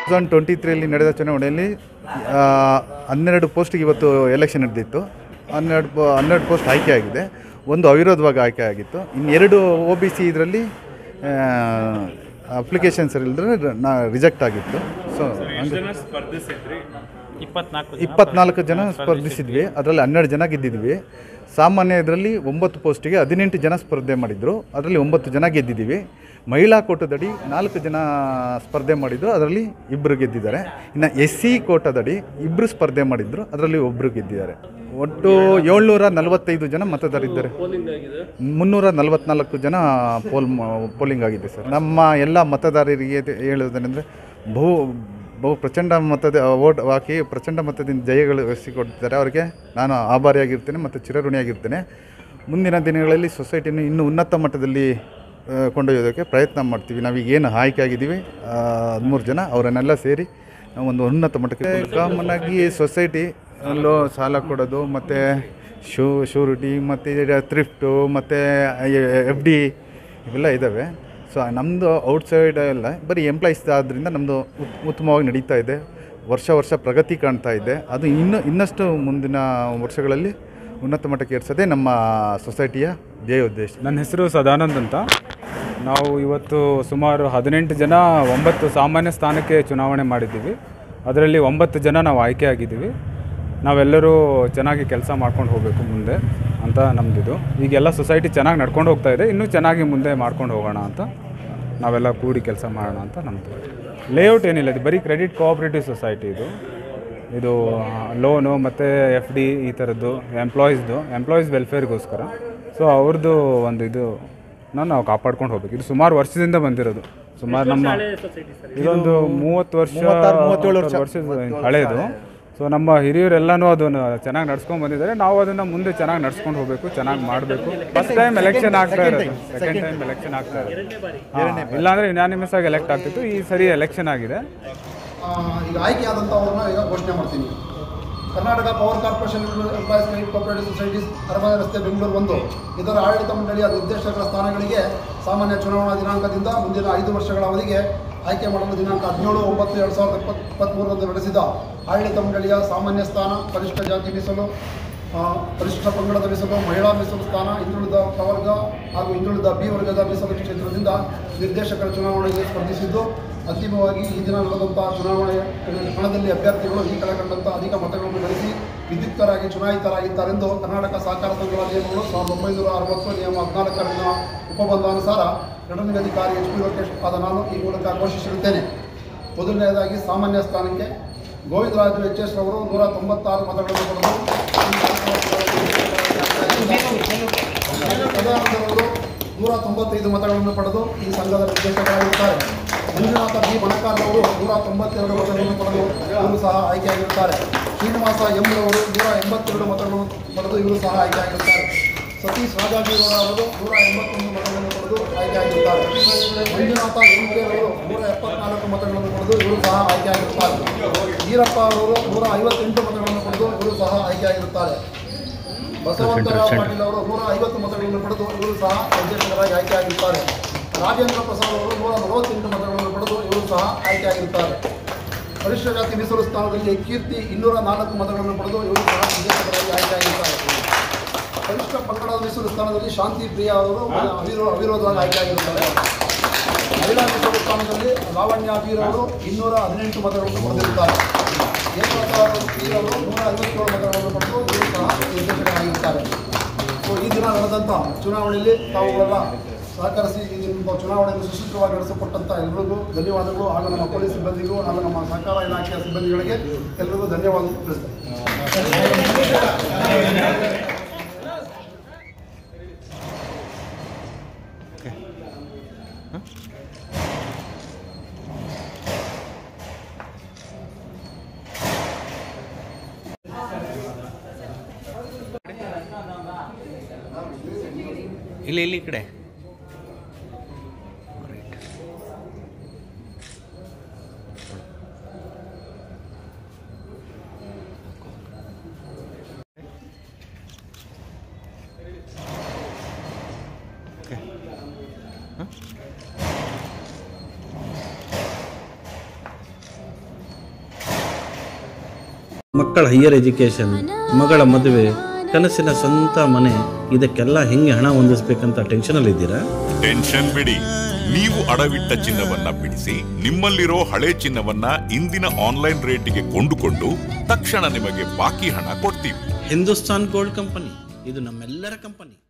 Thousand twenty ತ್ರೀಯಲ್ಲಿ ನಡೆದ ಚುನಾವಣೆಯಲ್ಲಿ ಆ, ಹನ್ನೆರಡು ಪೋಸ್ಟಿಗೆ ಇವತ್ತು ಎಲೆಕ್ಷನ್ ನಡೆದಿತ್ತು ಹನ್ನೆರಡು ಪೋ- ಹನ್ನೆರಡು ಪೋಸ್ಟ್ ಆಯ್ಕೆ ಆಗಿದೆ ಒಂದು ಅವಿರೋಧವಾಗಿ ಆಯ್ಕೆ ಆಗಿತ್ತು ಇನ್ನೆರಡು ಒ ಬಿ ಸಿ ಇದರಲ್ಲಿ ಅಪ್ಲಿಕೇಶನ್ಸ್ ಇಲ್ಲದ್ರೆ ನಾ ರಿಜೆಕ್ಟ್ ಆಗಿತ್ತು ಸೊ ಹಂಗೆ ಇಪ್ಪತ್ನಾಲ್ಕು ಇಪ್ಪತ್ನಾಲ್ಕು ಜನ ಸ್ಪರ್ಧಿಸಿದ್ವಿ ಅದರಲ್ಲಿ ಹನ್ನೆರಡು ಜನ ಗೆದ್ದಿದ್ವಿ ಸಾಮಾನ್ಯ ಇದರಲ್ಲಿ ಒಂಬತ್ತು ಪೋಸ್ಟಿಗೆ ಹದಿನೆಂಟು ಜನ ಸ್ಪರ್ಧೆ ಮಾಡಿದ್ರು ಅದರಲ್ಲಿ ಒಂಬತ್ತು ಜನ ಗೆದ್ದಿದ್ದೀವಿ ಮಹಿಳಾ ಕೋಟದಡಿ ನಾಲ್ಕು ಜನ ಸ್ಪರ್ಧೆ ಮಾಡಿದ್ರು ಅದರಲ್ಲಿ ಇಬ್ಬರು ಗೆದ್ದಿದ್ದಾರೆ ಇನ್ನು ಎಸ್ ಸಿ ಕೋಟದಡಿ ಇಬ್ಬರು ಸ್ಪರ್ಧೆ ಮಾಡಿದ್ರು ಅದರಲ್ಲಿ ಒಬ್ಬರು ಗೆದ್ದಿದ್ದಾರೆ ಒಟ್ಟು ಏಳ್ನೂರ ನಲವತ್ತೈದು ಜನ ಮತದಾರಿದ್ದಾರೆ ಮುನ್ನೂರ ನಲವತ್ನಾಲ್ಕು ಜನ ಪೋಲ್ ಪೋಲಿಂಗ್ ಆಗಿದೆ ಸರ್ ನಮ್ಮ ಎಲ್ಲ ಮತದಾರರಿಗೆ ತೆ- ಹೇಳುವುದೇನೆಂದರೆ ಬಹು ಬಹು ಪ್ರಚಂಡ ಮತದ ಓಟ್ ಹಾಕಿ ಪ್ರಚಂಡ ಮತದಿಂದ ಜಯಗಳಿಸಿಕೊಟ್ಟಿದ್ದಾರೆ ಅವರಿಗೆ ನಾನು ಆಭಾರಿಯಾಗಿರ್ತೇನೆ ಮತ್ತು ಚಿರಋಣಿಯಾಗಿರ್ತೇನೆ ಮುಂದಿನ ದಿನಗಳಲ್ಲಿ ಸೊಸೈಟಿಯನ್ನು ಇನ್ನೂ ಉನ್ನತ ಮಟ್ಟದಲ್ಲಿ ಆ, ಕೊಂಡೊಯ್ಯೋದಕ್ಕೆ ಪ್ರಯತ್ನ ಮಾಡ್ತೀವಿ ನಾವೀಗ ಏನು ಆಯ್ಕೆ ಆಗಿದ್ದೀವಿ ಹದಿಮೂರು ಜನ ಅವರನ್ನೆಲ್ಲ ಸೇರಿ ನಾವು ಒಂದು ಉನ್ನತ ಮಟ್ಟಕ್ಕೆ ಕಾಮನ್ ಆಗಿ ಸೊಸೈಟಿ ಲೋ ಸಾಲ ಕೊಡೋದು ಮತ್ತು ಶೂ ಶೂರಿಟಿ ಮತ್ತು ಥ್ರಿಫ್ಟು ಮತ್ತು ಎಫ್ ಡಿ ಇವೆಲ್ಲ ಇದ್ದಾವೆ ಸೊ ನಮ್ಮದು ಔಟ್ಸೈಡ್ ಎಲ್ಲ ಬರೀ ಎಂಪ್ಲಾಯೀಸ್ ಆದ್ದರಿಂದ ನಮ್ಮದು ಉತ್ತಮವಾಗಿ ನಡೀತಾ ಇದೆ ವರ್ಷ ವರ್ಷ ಪ್ರಗತಿ ಕಾಣ್ತಾ ಇದೆ ಅದು ಇನ್ನು ಇನ್ನಷ್ಟು ಮುಂದಿನ ವರ್ಷಗಳಲ್ಲಿ ಉನ್ನತ ಮಟ್ಟಕ್ಕೆ ಏರಿಸೋದೇ ನಮ್ಮ ಸೊಸೈಟಿಯ ಧ್ಯೇಯ ಉದ್ದೇಶ ನನ್ನ ಹೆಸರು ಸದಾನಂದ್ ಅಂತ ನಾವು ಇವತ್ತು ಸುಮಾರು ಹದಿನೆಂಟು ಜನ ಒಂಬತ್ತು ಸಾಮಾನ್ಯ ಸ್ಥಾನಕ್ಕೆ ಚುನಾವಣೆ ಮಾಡಿದ್ದೀವಿ ಅದರಲ್ಲಿ ಒಂಬತ್ತು ಜನ ನಾವು ಆಯ್ಕೆ ಆಗಿದ್ದೀವಿ ನಾವೆಲ್ಲರೂ ಚೆನ್ನಾಗಿ ಕೆಲಸ ಮಾಡ್ಕೊಂಡು ಹೋಗಬೇಕು ಮುಂದೆ ಅಂತ ನಮ್ಮದಿದು ಈಗೆಲ್ಲ ಸೊಸೈಟಿ ಚೆನ್ನಾಗಿ ನಡ್ಕೊಂಡು ಹೋಗ್ತಾ ಇದೆ ಇನ್ನೂ ಚೆನ್ನಾಗಿ ಮುಂದೆ ಮಾಡ್ಕೊಂಡು ಹೋಗೋಣ ಅಂತ ನಾವೆಲ್ಲ ಕೂಡಿ ಕೆಲಸ ಮಾಡೋಣ ಅಂತ ನಮ್ಮದು ಲೇಔಟ್ ಏನಿಲ್ಲ ಇದು ಬರೀ ಕ್ರೆಡಿಟ್ ಕೋಆಪ್ರೇಟಿವ್ ಸೊಸೈಟಿ ಇದು ಇದು ಲೋನು ಮತ್ತು ಎಫ್ ಡಿ ಈ ಥರದ್ದು ಎಂಪ್ಲಾಯೀಸ್ದು ಎಂಪ್ಲಾಯೀಸ್ ವೆಲ್ಫೇರ್ಗೋಸ್ಕರ ಸೊ ಅವ್ರದ್ದು ಒಂದು ಇದು ನಾವು ಕಾಪಾಡ್ಕೊಂಡು ಹೋಗ್ಬೇಕು ಇದು ಸುಮಾರು ವರ್ಷದಿಂದ ಬಂದಿರೋದು ಸುಮಾರು ನಮ್ಮ ಇದೊಂದು ಮೂವತ್ತು ವರ್ಷ ಮೂವತ್ತಾರು, ಮೂವತ್ತೇಳು ವರ್ಷ. ವರ್ಷದ ಹಳೇದು ಸೊ ನಮ್ಮ ಹಿರಿಯರೆಲ್ಲನೂ ಅದನ್ನು ಚೆನ್ನಾಗಿ ನಡ್ಸ್ಕೊಂಡು ಬಂದಿದ್ದಾರೆ ನಾವು ಅದನ್ನು ಮುಂದೆ ಚೆನ್ನಾಗಿ ನಡ್ಸ್ಕೊಂಡು ಹೋಗಬೇಕು ಚೆನ್ನಾಗಿ ಮಾಡಬೇಕು ಫಸ್ಟ್ ಟೈಮ್ ಎಲೆಕ್ಷನ್ ಆಗ್ತಾ ಇರೋದು ಸೆಕೆಂಡ್ ಟೈಮ್ ಎಲೆಕ್ಷನ್ ಆಗ್ತಾ ಇರೋದು ಹಾ, ಇಲ್ಲಾಂದ್ರೆ ಯುನಾನಿಮಸ್ ಆಗಿ ಎಲೆಕ್ಟ್ ಆಗ್ತಿತ್ತು ಈ ಸರಿ ಎಲೆಕ್ಷನ್ ಆಗಿದೆ ಆ, ಈಗ ಆಯ್ಕೆಯಾದಂಥವ್ರನ್ನ ಈಗ ಘೋಷಣೆ ಮಾಡ್ತೀನಿ Karnataka power corporation employees credit cooperative societies ಅರಮನೆ ರಸ್ತೆ ಬೆಂಗಳೂರು ಒಂದು ಇದರ ಆಡಳಿತ ಮಂಡಳಿಯ ನಿರ್ದೇಶಕರ ಸ್ಥಾನಗಳಿಗೆ ಸಾಮಾನ್ಯ ಚುನಾವಣಾ ದಿನಾಂಕದಿಂದ ಮುಂದಿನ ಐದು ವರ್ಷಗಳ ಅವಧಿಗೆ ಆಯ್ಕೆ ಮಾಡಲು ದಿನಾಂಕ ಹದಿನೇಳು ಒಂಬತ್ತು ಎರಡು ಸಾವಿರದ ಇಪ್ಪತ್ತು ಇಪ್ಪತ್ತ್ಮೂರರಂದು ನಡೆಸಿದ ಆಡಳಿತ ಮಂಡಳಿಯ ಸಾಮಾನ್ಯ ಸ್ಥಾನ ಪರಿಶಿಷ್ಟ ಜಾತಿ ಮೀಸಲು ಆ, ಪರಿಶಿಷ್ಟ ಪಂಗಡದ ಮೀಸಲು ಮಹಿಳಾ ಮೀಸಲು ಸ್ಥಾನ ಹಿಂದುಳಿದ ಪ್ರವರ್ಗ ಹಾಗೂ ಹಿಂದುಳಿದ ಬಿ ವರ್ಗದ ಮೀಸಲು ಕ್ಷೇತ್ರದಿಂದ ನಿರ್ದೇಶಕರ ಚುನಾವಣೆಗೆ ಸ್ಪರ್ಧಿಸಿದ್ದು ಅಂತಿಮವಾಗಿ ಈ ದಿನ ನಡೆದಂಥ ಚುನಾವಣೆ ಹಣದಲ್ಲಿ ಅಭ್ಯರ್ಥಿಗಳು ಈ ಕೆಳಕಂಡಂಥ ಅಧಿಕ ಮತಗಳನ್ನು ಗಳಿಸಿ ವಿದ್ಯುಕ್ತರಾಗಿ ಚುನಾಯಿತರಾಗಿದ್ದಾರೆಂದು ಕರ್ನಾಟಕ ಸಹಕಾರ ಸಂಘಗಳ ನಿಯಮಗಳು ಸಾವಿರದ ಒಂಬೈನೂರ ಅರವತ್ತು ನಿಯಮ ಹದಿನಾಲ್ಕರಿಂದ ಉಪಬಂಧಾನುಸಾರ ರಿಟರ್ನಿಂಗ್ ಅಧಿಕಾರಿ ಎಚ್ ಪಿ ಲೋಕೇಶ್ ಆದ ನಾನು ಈ ಮೂಲಕ ಘೋಷಿಸಿರುತ್ತೇನೆ ಮೊದಲನೆಯದಾಗಿ ಸಾಮಾನ್ಯ ಸ್ಥಾನಕ್ಕೆ ಗೋವಿಂದರಾಜು ಎಚ್ ಎಸ್ ರವರು ನೂರ ತೊಂಬತ್ತಾರು ಮತಗಳನ್ನು ಪಡೆದು ಸದಾನಂದರವರು ನೂರ ತೊಂಬತ್ತೈದು ಮತಗಳನ್ನು ಪಡೆದು ಈ ಸಂಘದ ನಿರ್ದೇಶಕರಾಗಿರುತ್ತಾರೆ ಮಂಜುನಾಥ ಬಿ ಬಣಕಾರ್ ಅವರು ನೂರ ತೊಂಬತ್ತೆರಡು ಮತಗಳನ್ನು ಪಡೆದು ಇವರು ಸಹ ಆಯ್ಕೆಯಾಗಿರುತ್ತಾರೆ ಶ್ರೀನಿವಾಸ ಎಂ ರವರು ನೂರ ಎಂಬತ್ತೆರಡು ಮತಗಳನ್ನು ಪಡೆದು ಇವರು ಸಹ ಆಯ್ಕೆಯಾಗಿರುತ್ತಾರೆ ಸತೀಶ್ ರಾಜಾಜಿಗೌಡ ಅವರು ನೂರ ಎಂಬತ್ತೊಂದು ಮತಗಳನ್ನು ಪಡೆದು ಆಯ್ಕೆಯಾಗಿರುತ್ತಾರೆ ಮಂಜುನಾಥ ಎಂ ಕೆ ಅವರು ನೂರ ಎಪ್ಪತ್ನಾಲ್ಕು ಮತಗಳನ್ನು ಪಡೆದು ಇವರು ಸಹ ಆಯ್ಕೆಯಾಗಿರುತ್ತಾರೆ ಈರಪ್ಪ ಅವರು ನೂರ ಐವತ್ತೆಂಟು ಮತಗಳನ್ನು ಪಡೆದು ಇವರು ಸಹ ಆಯ್ಕೆಯಾಗಿರುತ್ತಾರೆ ಬಸವಂತರಾವ್ ಪಾಟೀಲ್ ಅವರು ನೂರ ಐವತ್ತು ಮತಗಳನ್ನು ಪಡೆದು ಇವರು ಸಹ ನಿರ್ದೇಶಕರಾಗಿ ಆಯ್ಕೆಯಾಗಿರುತ್ತಾರೆ ರಾಜೇಂದ್ರ ಪ್ರಸಾದ್ ಅವರು ನೂರ ನಲವತ್ತೆಂಟು ಮತಗಳನ್ನು ಪಡೆದು ಇವರು ಸಹ ಆಯ್ಕೆಯಾಗಿರುತ್ತಾರೆ ಪರಿಶಿಷ್ಟ ಜಾತಿ ಮೀಸಲು ಸ್ಥಾನದಲ್ಲಿ ಕೀರ್ತಿ ಇನ್ನೂರ ನಾಲ್ಕು ಮತಗಳನ್ನು ಪಡೆದು ಇವರು ಸಹ ನಿರ್ದೇಶಕರಾಗಿ ಆಯ್ಕೆಯಾಗಿರುತ್ತಾರೆ ಪರಿಶಿಷ್ಟ ಪಂಗಡ ಮೀಸಲು ಸ್ಥಾನದಲ್ಲಿ ಶಾಂತಿ ಪ್ರಿಯಾ ಅವರು ಅವಿರೋ ಅವಿರೋಧವಾಗಿ ಆಯ್ಕೆಯಾಗಿರುತ್ತಾರೆ ಮಹಿಳಾ ಮೀಸಲು ಸ್ಥಾನದಲ್ಲಿ ಲಾವಣ್ಯ ಬೀರ್ ಅವರು ಇನ್ನೂರ ಹದಿನೆಂಟು ಮತಗಳನ್ನು ಪಡೆದಿರುತ್ತಾರೆ ಹೇಮಲತಾ ಬೀರ್ ಅವರು ನೂರ ಐವತ್ತೇಳು ಮತಗಳನ್ನು ಪಡೆದು ಇವರು ಸಹ ನಿರ್ದೇಶಕರಾಗಿರುತ್ತಾರೆ ಸೊ ಈ ದಿನ ನಡೆದಂಥ ಚುನಾವಣೆಯಲ್ಲಿ ತಾವುಗಳೆಲ್ಲ ಸಹಕರಿಸಿ ಈ ನಿಮ್ಮ ಚುನಾವಣೆಯನ್ನು ಸುಸೂತ್ರವಾಗಿ ನಡೆಸಿಕೊಟ್ಟಂಥ ಎಲ್ಲರಿಗೂ ಧನ್ಯವಾದಗಳು ಹಾಗೂ ನಮ್ಮ ಪೊಲೀಸ್ ಸಿಬ್ಬಂದಿಗೂ ಹಾಗೂ ನಮ್ಮ ಸಹಕಾರ ಇಲಾಖೆಯ ಸಿಬ್ಬಂದಿಗಳಿಗೆ ಎಲ್ಲರಿಗೂ ಧನ್ಯವಾದ ತಿಳಿಸ್ತೇನೆ ಇಲ್ಲಿ ಇಲ್ಲಿ ಈ ಕಡೆ ಮಕ್ಕಳ ಹೈಯರ್ ಎಜುಕೇಷನ್ ಮಗಳ ಮದುವೆ ಕನಸಿನ ಸ್ವಂತ ಮನೆ ಇದಕ್ಕೆಲ್ಲ ಹೆಂಗೆ ಹಣ ಹೊಂದಿಸ್ಬೇಕಂತ ಟೆನ್ಷನಲ್ಲಿದ್ದೀರಾ ಟೆನ್ಷನ್ ಬಿಡಿ ನೀವು ಅಡವಿಟ್ಟ ಚಿನ್ನವನ್ನ ಬಿಡಿಸಿ ನಿಮ್ಮಲ್ಲಿರೋ ಹಳೆ ಚಿನ್ನವನ್ನ ಇಂದಿನ ಆನ್ಲೈನ್ ರೇಟಿಗೆ ಕೊಂಡುಕೊಂಡು ತಕ್ಷಣ ನಿಮಗೆ ಬಾಕಿ ಹಣ ಕೊಡ್ತೀವಿ ಹಿಂದೂಸ್ತಾನ್ ಗೋಲ್ಡ್ ಕಂಪನಿ ಇದು ನಮ್ಮೆಲ್ಲರ ಕಂಪನಿ